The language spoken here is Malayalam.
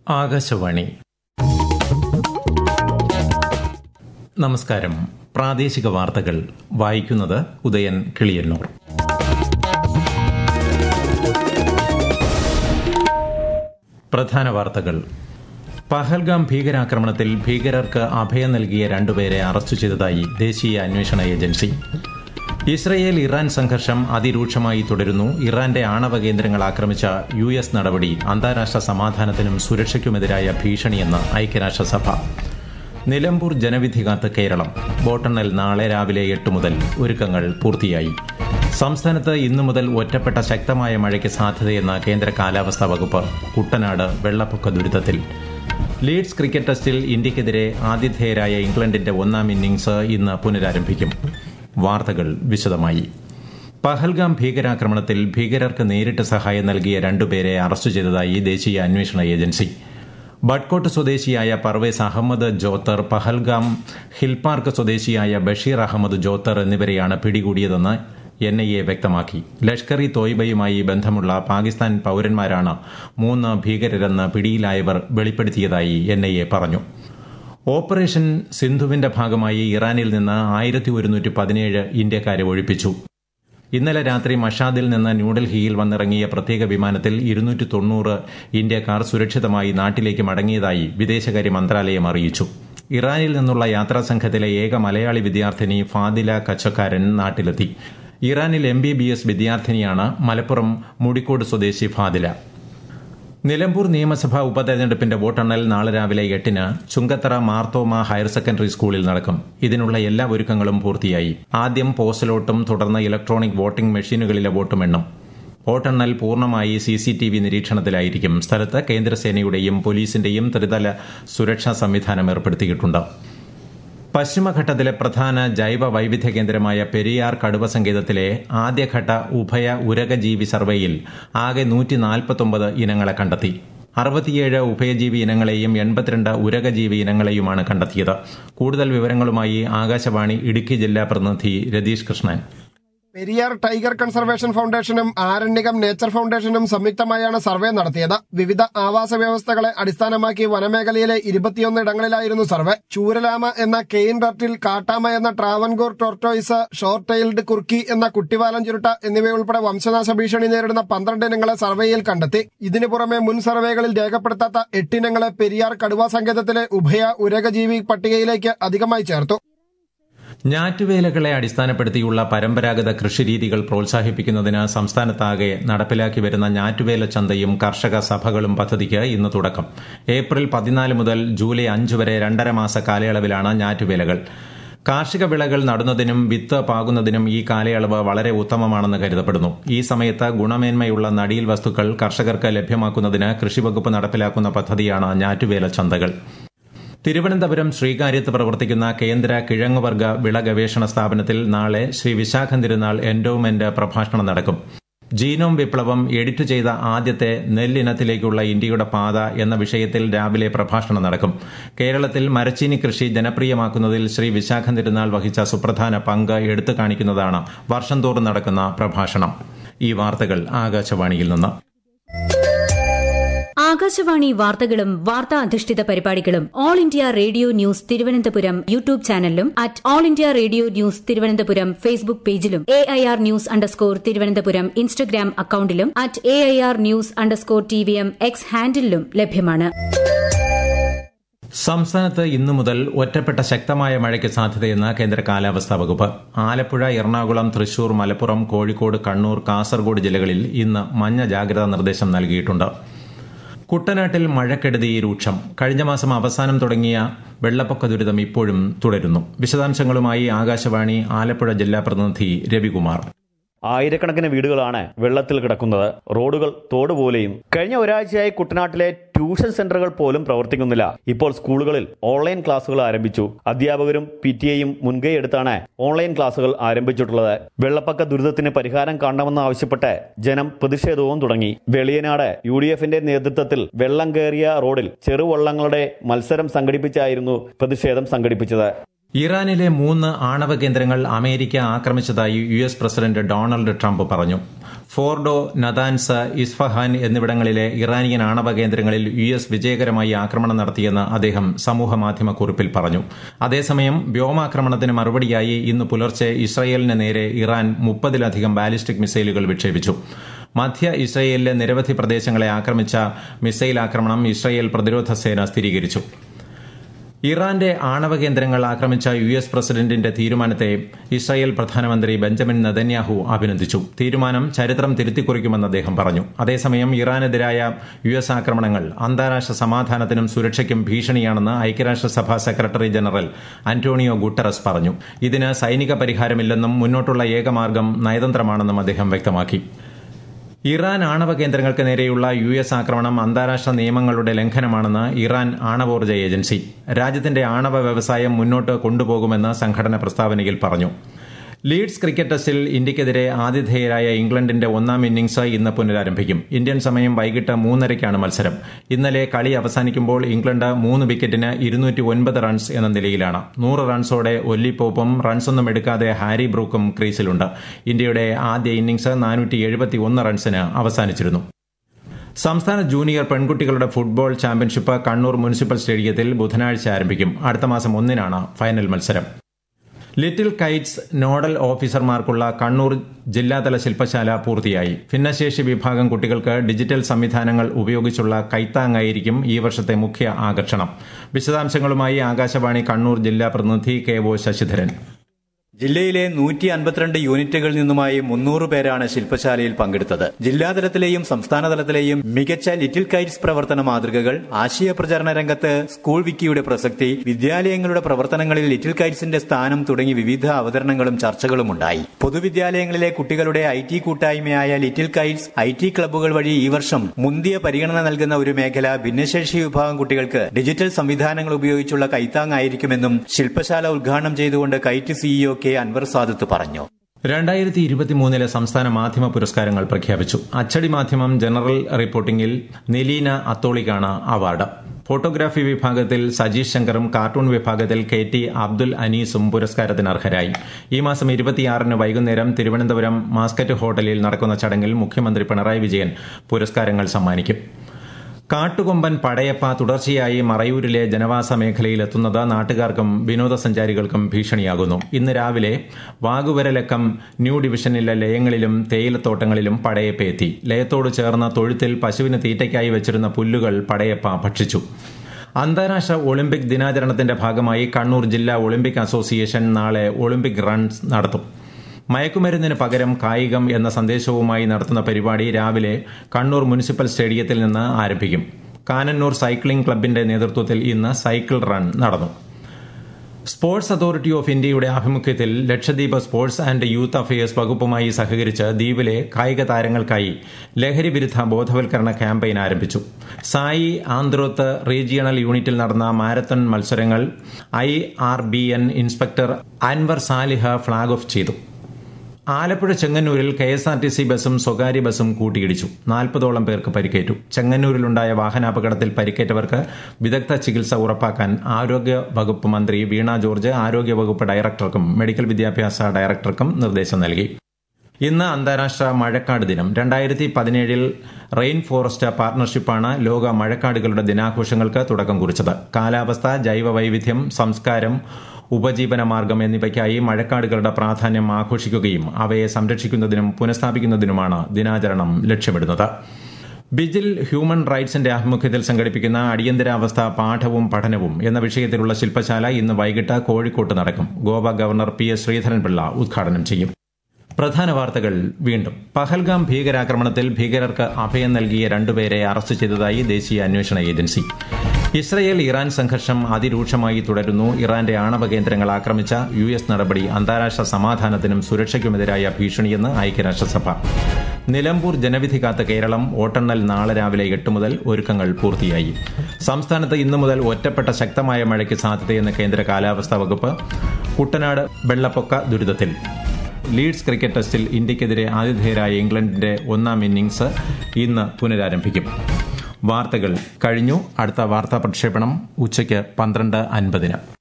ആകാശവാണി നമസ്കാരം പ്രാദേശിക വാർത്തകൾ വായിക്കുന്നത് ഉദയൻ കിളിയന്നൂർ പ്രധാന വാർത്തകൾ പഹൽഗാം ഭീകരാക്രമണത്തിൽ ഭീകരർക്ക് അഭയം നൽകിയ രണ്ടുപേരെ അറസ്റ്റ് ചെയ്തതായി ദേശീയ അന്വേഷണ ഏജൻസി ഇസ്രയേൽ ഇറാൻ സംഘർഷം അതിരൂക്ഷമായി തുടരുന്നു ഇറാന്റെ ആണവ കേന്ദ്രങ്ങൾ ആക്രമിച്ച യു എസ് നടപടി അന്താരാഷ്ട്ര സമാധാനത്തിനും സുരക്ഷയ്ക്കുമെതിരായ ഭീഷണിയെന്ന് ഐക്യരാഷ്ട്രസഭ നിലമ്പൂർ ജനവിധി കാത്ത് കേരളം വോട്ടെണ്ണൽ നാളെ രാവിലെ എട്ട് മുതൽ ഒരുക്കങ്ങൾ പൂർത്തിയായി സംസ്ഥാനത്ത് ഇന്നു മുതൽ ഒറ്റപ്പെട്ട ശക്തമായ മഴയ്ക്ക് സാധ്യതയെന്ന് കേന്ദ്ര കാലാവസ്ഥാ വകുപ്പ് കുട്ടനാട് വെള്ളപ്പൊക്ക ദുരിതത്തിൽ ലീഡ്സ് ക്രിക്കറ്റ് ടെസ്റ്റിൽ ഇന്ത്യക്കെതിരെ ആതിഥേയരായ ഇംഗ്ലണ്ടിന്റെ ഒന്നാം ഇന്നിംഗ്സ് ഇന്ന് പുനരാരംഭിക്കും വാർത്തകൾ വിശദമായി പഹൽഗാം ഭീകരാക്രമണത്തിൽ ഭീകരർക്ക് നേരിട്ട് സഹായം നൽകിയ രണ്ടുപേരെ അറസ്റ്റ് ചെയ്തതായി ദേശീയ അന്വേഷണ ഏജൻസി ബഡ്കോട്ട് സ്വദേശിയായ പർവേസ് അഹമ്മദ് ജോത്തർ പഹൽഗാം ഹിൽപാർക്ക് സ്വദേശിയായ ബഷീർ അഹമ്മദ് ജോത്തർ എന്നിവരെയാണ് പിടികൂടിയതെന്ന് എൻ ഐ എ വ്യക്തമാക്കി ലഷ്കർ ഇ തോയ്ബയുമായി ബന്ധമുള്ള പാകിസ്ഥാൻ പൌരന്മാരാണ് മൂന്ന് ഭീകരരെന്ന് പിടിയിലായവർ വെളിപ്പെടുത്തിയതായി എൻ ഐ എ പറഞ്ഞു ഓപ്പറേഷൻ സിന്ധുവിന്റെ ഭാഗമായി ഇറാനിൽ നിന്ന് ആയിരത്തി ഒരുന്നൂറ്റി പതിനേഴ് ഇന്ത്യക്കാരെ ഒഴിപ്പിച്ചു ഇന്നലെ രാത്രി മഷാദിൽ നിന്ന് ന്യൂഡൽഹിയിൽ വന്നിറങ്ങിയ പ്രത്യേക വിമാനത്തിൽ ഇരുന്നൂറ്റി തൊണ്ണൂറ് ഇന്ത്യക്കാർ സുരക്ഷിതമായി നാട്ടിലേക്ക് മടങ്ങിയതായി വിദേശകാര്യ മന്ത്രാലയം അറിയിച്ചു ഇറാനിൽ നിന്നുള്ള യാത്രാ സംഘത്തിലെ ഏക മലയാളി വിദ്യാർത്ഥിനി ഫാദില കച്ചക്കാരൻ നാട്ടിലെത്തി ഇറാനിൽ എം ബി ബി എസ് വിദ്യാർത്ഥിനിയാണ് മലപ്പുറം മുടിക്കോട് സ്വദേശി ഫാദില നിലമ്പൂർ നിയമസഭാ ഉപതെരഞ്ഞെടുപ്പിന്റെ വോട്ടെണ്ണൽ നാളെ രാവിലെ എട്ടിന് ചുങ്കത്തറ മാർത്തോമ ഹയർ സെക്കൻഡറി സ്കൂളിൽ നടക്കും ഇതിനുള്ള എല്ലാ ഒരുക്കങ്ങളും പൂർത്തിയായി ആദ്യം പോസ്റ്റലോട്ടും തുടർന്ന് ഇലക്ട്രോണിക് വോട്ടിംഗ് മെഷീനുകളിലെ വോട്ടും എണ്ണും വോട്ടെണ്ണൽ പൂർണ്ണമായി സി സി ടി വി നിരീക്ഷണത്തിലായിരിക്കും സ്ഥലത്ത് കേന്ദ്രസേനയുടെയും പോലീസിന്റെയും ത്രിതല സുരക്ഷാ സംവിധാനം ഏർപ്പെടുത്തിയിട്ടുണ്ട് പശ്ചിമഘട്ടത്തിലെ പ്രധാന ജൈവ വൈവിധ്യ കേന്ദ്രമായ പെരിയാർ കടുവ സങ്കേതത്തിലെ ആദ്യഘട്ട ഉഭയ ഉരകജീവി സർവേയിൽ ആകെ നൂറ്റി നാൽപ്പത്തൊമ്പത് ഇനങ്ങളെ കണ്ടെത്തി അറുപത്തിയേഴ് ഉഭയജീവി ഇനങ്ങളെയും എൺപത്തിരണ്ട് ഉരകജീവി ഇനങ്ങളെയുമാണ് കണ്ടെത്തിയത് കൂടുതൽ വിവരങ്ങളുമായി ആകാശവാണി ഇടുക്കി ജില്ലാ പ്രതിനിധി രതീഷ് കൃഷ്ണൻ പെരിയാർ ടൈഗർ കൺസർവേഷൻ ഫൗണ്ടേഷനും ആരണ്യകം നേച്ചർ ഫൗണ്ടേഷനും സംയുക്തമായാണ് സർവേ നടത്തിയത് വിവിധ ആവാസ വ്യവസ്ഥകളെ അടിസ്ഥാനമാക്കി വനമേഖലയിലെ ഇരുപത്തിയൊന്ന് ഇടങ്ങളിലായിരുന്നു സർവേ ചൂരലാമ എന്ന കെയിൻ റട്ടിൽ കാട്ടാമ എന്ന ട്രാവൻകൂർ ടോർട്ടോയിസ് ഷോർട്ട് ടൈൽഡ് കുർക്കി എന്ന കുട്ടിവാലം ചുരുട്ട എന്നിവയുൾപ്പെടെ വംശനാശ ഭീഷണി നേരിടുന്ന പന്ത്രണ്ട് ഇനങ്ങളെ സർവേയിൽ കണ്ടെത്തി ഇതിനു പുറമെ മുൻ സർവേകളിൽ രേഖപ്പെടുത്താത്ത എട്ടിനങ്ങളെ പെരിയാർ കടുവാ സങ്കേതത്തിലെ ഉഭയ ഉരകജീവി പട്ടികയിലേക്ക് അധികമായി ചേർത്തു ഞാറ്റുവേലകളെ അടിസ്ഥാനപ്പെടുത്തിയുള്ള പരമ്പരാഗത കൃഷിരീതികൾ പ്രോത്സാഹിപ്പിക്കുന്നതിന് സംസ്ഥാനത്താകെ നടപ്പിലാക്കി വരുന്ന ഞാറ്റുവേല ചന്തയും കർഷക സഭകളും പദ്ധതിക്ക് ഇന്ന് തുടക്കം ഏപ്രിൽ പതിനാല് മുതൽ ജൂലൈ അഞ്ച് വരെ രണ്ടര മാസ കാലയളവിലാണ് ഞാറ്റുവേലകൾ കാർഷിക വിളകൾ നടുന്നതിനും വിത്ത് പാകുന്നതിനും ഈ കാലയളവ് വളരെ ഉത്തമമാണെന്ന് കരുതപ്പെടുന്നു ഈ സമയത്ത് ഗുണമേന്മയുള്ള നടീൽ വസ്തുക്കൾ കർഷകർക്ക് ലഭ്യമാക്കുന്നതിന് കൃഷിവകുപ്പ് നടപ്പിലാക്കുന്ന പദ്ധതിയാണ് ഞാറ്റുവേല ചന്തകൾ തിരുവനന്തപുരം ശ്രീകാര്യത്ത് പ്രവർത്തിക്കുന്ന കേന്ദ്ര കിഴങ്ങുവർഗ വിള ഗവേഷണ സ്ഥാപനത്തിൽ നാളെ ശ്രീ വിശാഖം തിരുനാൾ എൻഡോമെന്റ് പ്രഭാഷണം നടക്കും ജീനോം വിപ്ലവം എഡിറ്റ് ചെയ്ത ആദ്യത്തെ നെല്ലിനത്തിലേക്കുള്ള ഇന്ത്യയുടെ പാത എന്ന വിഷയത്തിൽ രാവിലെ പ്രഭാഷണം നടക്കും കേരളത്തിൽ മരച്ചീനി കൃഷി ജനപ്രിയമാക്കുന്നതിൽ ശ്രീ വിശാഖം തിരുനാൾ വഹിച്ച സുപ്രധാന പങ്ക് എടുത്തു കാണിക്കുന്നതാണ് വർഷം തോറും നടക്കുന്ന പ്രഭാഷണം ഈ വാർത്തകൾ ആകാശവാണിയിൽ നിന്ന് ആകാശവാണി വാർത്തകളും വാർത്താ അധിഷ്ഠിത പരിപാടികളും All India Radio News Thiruvananthapuram YouTube ചാനലിലും at All India Radio News Thiruvananthapuram Facebook പേജിലും A I R news underscore Thiruvananthapuram Instagram അക്കൌണ്ടിലും at A I R news underscore T V M X ഹാൻഡിലും ലഭ്യമാണ് സംസ്ഥാനത്ത് ഇന്നു മുതൽ ഒറ്റപ്പെട്ട ശക്തമായ മഴയ്ക്ക് സാധ്യതയെന്ന് കേന്ദ്ര കാലാവസ്ഥാ വകുപ്പ് ആലപ്പുഴ എറണാകുളം തൃശൂർ മലപ്പുറം കോഴിക്കോട് കണ്ണൂർ കാസർഗോഡ് ജില്ലകളിൽ ഇന്ന് മഞ്ഞ ജാഗ്രതാ നിർദ്ദേശം നൽകിയിട്ടുണ്ട് കുട്ടനാട്ടിൽ മഴക്കെടുതി രൂക്ഷം കഴിഞ്ഞ മാസം അവസാനം തുടങ്ങിയ വെള്ളപ്പൊക്ക ദുരിതം ഇപ്പോഴും തുടരുന്നു വിശദാംശങ്ങളുമായി ആകാശവാണി ആലപ്പുഴ ജില്ലാ പ്രതിനിധി രവികുമാർ ആയിരക്കണക്കിന് വീടുകളാണ് വെള്ളത്തിൽ കിടക്കുന്നത് റോഡുകൾ തോടുപോലെയും കഴിഞ്ഞ ഒരാഴ്ചയായി കുട്ടനാട്ടിലെ ട്യൂഷൻ സെന്ററുകൾ പോലും പ്രവർത്തിക്കുന്നില്ല ഇപ്പോൾ സ്കൂളുകളിൽ ഓൺലൈൻ ക്ലാസുകൾ ആരംഭിച്ചു അധ്യാപകരും പി ടി എയും മുൻകൈ എടുത്താണ് ഓൺലൈൻ ക്ലാസുകൾ ആരംഭിച്ചിട്ടുള്ളത് വെള്ളപ്പൊക്ക ദുരിതത്തിന് പരിഹാരം കാണണമെന്ന് ആവശ്യപ്പെട്ട് ജനം പ്രതിഷേധവും തുടങ്ങി വെളിയനാട് യു ഡി എഫിന്റെ നേതൃത്വത്തിൽ വെള്ളം കയറിയ റോഡിൽ ചെറുവള്ളങ്ങളുടെ മത്സരം സംഘടിപ്പിച്ചായിരുന്നു പ്രതിഷേധം സംഘടിപ്പിച്ചത് ഇറാനിലെ മൂന്ന് ആണവ കേന്ദ്രങ്ങൾ അമേരിക്ക ആക്രമിച്ചതായി U S president Donald Trump പറഞ്ഞു ഫോർഡോ നദാൻസ് ഇസ്ഫഹാൻ എന്നിവിടങ്ങളിലെ ഇറാനിയൻ ആണവ കേന്ദ്രങ്ങളിൽ യു എസ് വിജയകരമായി ആക്രമണം നടത്തിയെന്ന് അദ്ദേഹം സമൂഹമാധ്യമ കുറിപ്പിൽ പറഞ്ഞു അതേസമയം വ്യോമാക്രമണത്തിന് മറുപടിയായി ഇന്ന് പുലർച്ചെ ഇസ്രയേലിന് നേരെ ഇറാൻ മുപ്പതിലധികം ബാലിസ്റ്റിക് മിസൈലുകൾ വിക്ഷേപിച്ചു മധ്യ ഇസ്രയേലിലെ നിരവധി പ്രദേശങ്ങളെ ആക്രമിച്ച മിസൈൽ ആക്രമണം ഇസ്രയേൽ പ്രതിരോധ സേന സ്ഥിരീകരിച്ചു ഇറാന്റെ ആണവ കേന്ദ്രങ്ങൾ ആക്രമിച്ച യു എസ് പ്രസിഡന്റിന്റെ തീരുമാനത്തെ ഇസ്രായേൽ പ്രധാനമന്ത്രി ബെഞ്ചമിൻ നെതന്യാഹു അഭിനന്ദിച്ചു തീരുമാനം ചരിത്രം തിരുത്തിക്കുറിക്കുമെന്ന് അദ്ദേഹം പറഞ്ഞു അതേസമയം ഇറാനെതിരായ യു എസ് ആക്രമണങ്ങൾ അന്താരാഷ്ട്ര സമാധാനത്തിനും സുരക്ഷയ്ക്കും ഭീഷണിയാണെന്ന് ഐക്യരാഷ്ട്രസഭാ സെക്രട്ടറി ജനറൽ അന്റോണിയോ ഗുട്ടറസ് പറഞ്ഞു ഇതിന് സൈനിക പരിഹാരമില്ലെന്നും മുന്നോട്ടുള്ള ഏകമാർഗം നയതന്ത്രമാണെന്നും അദ്ദേഹം വ്യക്തമാക്കി ഇറാൻ ആണവ കേന്ദ്രങ്ങൾക്ക് നേരെയുള്ള യു എസ് ആക്രമണം അന്താരാഷ്ട്ര നിയമങ്ങളുടെ ലംഘനമാണെന്ന് ഇറാൻ ആണവോർജ്ജ ഏജൻസി രാജ്യത്തിന്റെ ആണവ വ്യവസായം മുന്നോട്ട് കൊണ്ടുപോകുമെന്ന് സംഘടന പ്രസ്താവനയിൽ പറഞ്ഞു ലീഡ്സ് ക്രിക്കറ്റ് ടെസ്റ്റിൽ ഇന്ത്യക്കെതിരെ ആതിഥേയരായ ഇംഗ്ലണ്ടിന്റെ ഒന്നാം ഇന്നിംഗ്സ് ഇന്ന് പുനരാരംഭിക്കും ഇന്ത്യൻ സമയം വൈകിട്ട് മൂന്നരയ്ക്കാണ് മത്സരം ഇന്നലെ കളി അവസാനിക്കുമ്പോൾ ഇംഗ്ലണ്ട് മൂന്ന് വിക്കറ്റിന് ഇരുന്നൂറ്റി ഒൻപത് റൺസ് എന്ന നിലയിലാണ് നൂറ് റൺസോടെ ഒല്ലി പോപ്പും റൺസൊന്നും എടുക്കാതെ ഹാരി ബ്രൂക്കും ക്രീസിലുണ്ട് ഇന്ത്യയുടെ ആദ്യ ഇന്നിംഗ്സ് നാനൂറ്റി എഴുപത്തി ഒന്ന് റൺസിന് അവസാനിച്ചിരുന്നു സംസ്ഥാന ജൂനിയർ പെൺകുട്ടികളുടെ ഫുട്ബോൾ ചാമ്പ്യൻഷിപ്പ് കണ്ണൂർ മുനിസിപ്പൽ സ്റ്റേഡിയത്തിൽ ബുധനാഴ്ച ആരംഭിക്കും അടുത്ത മാസം ഒന്നിനാണ് ഫൈനൽ മത്സരം ലിറ്റിൽ കൈറ്റ്സ് നോഡൽ ഓഫീസർമാർക്കുള്ള കണ്ണൂർ ജില്ലാതല ശില്പശാല പൂർത്തിയായി ഭിന്നശേഷി വിഭാഗം കുട്ടികൾക്ക് ഡിജിറ്റൽ സംവിധാനങ്ങൾ ഉപയോഗിച്ചുള്ള കൈത്താങ്ങായിരിക്കും ഈ വർഷത്തെ മുഖ്യ ആകർഷണം വിശദാംശങ്ങളുമായി ആകാശവാണി കണ്ണൂർ ജില്ലാ പ്രതിനിധി കെ ഒ ശശിധരൻ ജില്ലയിലെ നൂറ്റി അൻപത്തിരണ്ട് യൂണിറ്റുകളിൽ നിന്നുമായി മുന്നൂറ് പേരാണ് ശില്പശാലയിൽ പങ്കെടുത്തത് ജില്ലാതലത്തിലെയും സംസ്ഥാന തലത്തിലെയും മികച്ച ലിറ്റിൽ കൈറ്റ്സ് പ്രവർത്തന മാതൃകകൾ ആശയ പ്രചരണ രംഗത്ത് സ്കൂൾ വിക്കിയുടെ പ്രസക്തി വിദ്യാലയങ്ങളുടെ പ്രവർത്തനങ്ങളിൽ ലിറ്റിൽ കൈറ്റ്സിന്റെ സ്ഥാനം തുടങ്ങി വിവിധ അവതരണങ്ങളും ചർച്ചകളും ഉണ്ടായി പൊതുവിദ്യാലയങ്ങളിലെ കുട്ടികളുടെ ഐ ടി കൂട്ടായ്മയായ ലിറ്റിൽ കൈറ്റ്സ് ഐ ടി ക്ലബ്ബുകൾ വഴി ഈ വർഷം മുന്തിയ പരിഗണന നൽകുന്ന ഒരു മേഖല ഭിന്നശേഷി വിഭാഗം കുട്ടികൾക്ക് ഡിജിറ്റൽ സംവിധാനങ്ങൾ ഉപയോഗിച്ചുള്ള കൈത്താങ്ങായിരിക്കുമെന്നും ശില്പശാല ഉദ്ഘാടനം ചെയ്തുകൊണ്ട് KITE CEO K Anwar Sadath പറഞ്ഞു രണ്ടായിരത്തി ഇരുപത്തിമൂന്നിലെ സംസ്ഥാന മാധ്യമ പുരസ്കാരങ്ങൾ പ്രഖ്യാപിച്ചു അച്ചടി മാധ്യമം ജനറൽ റിപ്പോർട്ടിംഗിൽ നിലീന അത്തോളിക്കാണ് അവാർഡ് ഫോട്ടോഗ്രാഫി വിഭാഗത്തിൽ സജീഷ് ശങ്കറും കാർട്ടൂൺ വിഭാഗത്തിൽ കെ ടി അബ്ദുൽ അനീസും പുരസ്കാരത്തിന് അർഹരായി ഈ മാസം ഇരുപത്തിയാറിന് വൈകുന്നേരം തിരുവനന്തപുരം മാസ്കറ്റ് ഹോട്ടലിൽ നടക്കുന്ന ചടങ്ങിൽ മുഖ്യമന്ത്രി പിണറായി വിജയൻ പുരസ്കാരങ്ങൾ സമ്മാനിക്കും കാട്ടുകൊമ്പൻ പടയപ്പ തുടർച്ചയായി മറയൂരിലെ ജനവാസ മേഖലയിലെത്തുന്നത് നാട്ടുകാർക്കും വിനോദസഞ്ചാരികൾക്കും ഭീഷണിയാകുന്നു ഇന്ന് രാവിലെ വാഗുവരലക്കം ന്യൂ ഡിവിഷനിലെ ലയങ്ങളിലും തേയിലത്തോട്ടങ്ങളിലും പടയപ്പ എത്തി ലയത്തോട് ചേർന്ന തൊഴുത്തിൽ പശുവിന് തീറ്റയ്ക്കായി വെച്ചിരുന്ന പുല്ലുകൾ പടയപ്പ ഭക്ഷിച്ചു അന്താരാഷ്ട്ര ഒളിമ്പിക് ദിനാചരണത്തിന്റെ ഭാഗമായി കണ്ണൂർ ജില്ലാ ഒളിമ്പിക് അസോസിയേഷൻ നാളെ ഒളിമ്പിക് റൺസ് നടത്തും മയക്കുമരുന്നിന് പകരം കായികം എന്ന സന്ദേശവുമായി നടത്തുന്ന പരിപാടി രാവിലെ കണ്ണൂർ മുനിസിപ്പൽ സ്റ്റേഡിയത്തിൽ നിന്ന് ആരംഭിക്കും കാനന്നൂർ സൈക്ലിംഗ് ക്ലബിന്റെ നേതൃത്വത്തിൽ ഇന്ന് സൈക്കിൾ റൺ നടന്നു സ്പോർട്സ് അതോറിറ്റി ഓഫ് ഇന്ത്യയുടെ ആഭിമുഖ്യത്തിൽ Lakshadweep sports and youth affairs വകുപ്പുമായി സഹകരിച്ച് ദ്വീപിലെ കായിക താരങ്ങൾക്കായി ലഹരി വിരുദ്ധ ബോധവൽക്കരണ ക്യാമ്പയിൻ ആരംഭിച്ചു സായി ആന്ത്രോത്ത് റീജിയണൽ യൂണിറ്റിൽ നടന്ന മാരത്തൺ മത്സരങ്ങൾ I R B N inspector Anwar Saliha flag off ചെയ്തു ആലപ്പുഴ ചെങ്ങന്നൂരിൽ K S R T C ബസും സ്വകാര്യ ബസും കൂട്ടിയിടിച്ചു നാൽപ്പതോളം പേർക്ക് പരിക്കേറ്റു ചെങ്ങന്നൂരിലുണ്ടായ വാഹനാപകടത്തിൽ പരിക്കേറ്റവർക്ക് വിദഗ്ധ ചികിത്സ ഉറപ്പാക്കാൻ ആരോഗ്യ വകുപ്പ് മന്ത്രി വീണ ജോർജ് ആരോഗ്യ വകുപ്പ് ഡയറക്ടർക്കും മെഡിക്കൽ വിദ്യാഭ്യാസ ഡയറക്ടർക്കും നിർദ്ദേശം നൽകി ഇന്ന് അന്താരാഷ്ട്ര മഴക്കാട് ദിനം രണ്ടായിരത്തി പതിനേഴിൽ റെയിൻ ഫോറസ്റ്റ് പാർട്ണർഷിപ്പാണ് ലോക മഴക്കാടുകളുടെ ദിനാഘോഷങ്ങൾക്ക് തുടക്കം കുറിച്ചത് കാലാവസ്ഥ ജൈവ വൈവിധ്യം സംസ്കാരം ഉപജീവന മാർഗം എന്നിവയ്ക്കായി മഴക്കാടുകളുടെ പ്രാധാന്യം ആഘോഷിക്കുകയും അവയെ സംരക്ഷിക്കുന്നതിനും പുനഃസ്ഥാപിക്കുന്നതിനുമാണ് ദിനാചരണം ലക്ഷ്യമിടുന്നത് ബിജിൽ ഹ്യൂമൻ റൈറ്റ്സിന്റെ ആഭിമുഖ്യത്തിൽ സംഘടിപ്പിക്കുന്ന അടിയന്തരാവസ്ഥ പാഠവും പഠനവും എന്ന വിഷയത്തിലുള്ള ശില്പശാല ഇന്ന് വൈകിട്ട് കോഴിക്കോട്ട് നടക്കും Goa governor P S Sreedharan Pillai ഉദ്ഘാടനം ചെയ്യും പ്രധാന വാർത്തകൾ വീണ്ടും പഹൽഗാം ഭീകരാക്രമണത്തിൽ ഭീകരർക്ക് അഭയം നൽകിയ രണ്ടുപേരെ അറസ്റ്റ് ചെയ്തതായി ദേശീയ അന്വേഷണ ഏജൻസി ഇസ്രയേൽ ഇറാൻ സംഘർഷം അതിരൂക്ഷമായി തുടരുന്നു ഇറാന്റെ ആണവ കേന്ദ്രങ്ങൾ ആക്രമിച്ച യു എസ് നടപടി അന്താരാഷ്ട്ര സമാധാനത്തിനും സുരക്ഷയ്ക്കുമെതിരായ ഭീഷണിയെന്ന് ഐക്യരാഷ്ട്രസഭ നിലമ്പൂർ ജനവിധി കാത്ത കേരളം വോട്ടെണ്ണൽ നാളെ രാവിലെ എട്ട് മുതൽ ഒരുക്കങ്ങൾ പൂർത്തിയായി സംസ്ഥാനത്ത് ഇന്നു മുതൽ ഒറ്റപ്പെട്ട ശക്തമായ മഴയ്ക്ക് സാധ്യതയെന്ന് കേന്ദ്ര കാലാവസ്ഥാ വകുപ്പ് കുട്ടനാട് വെള്ളപ്പൊക്ക ദുരിതത്തിൽ ലീഡ്സ് ക്രിക്കറ്റ് ടെസ്റ്റിൽ ഇന്ത്യക്കെതിരെ ആതിഥേയരായ ഇംഗ്ലണ്ടിന്റെ ഒന്നാം ഇന്നിംഗ്സ് ഇന്ന് പുനരാരംഭിക്കും വാർത്തകൾ കഴിഞ്ഞു അടുത്ത വാർത്താ പ്രക്ഷേപണം ഉച്ചയ്ക്ക് പന്ത്രണ്ട് അൻപതിന്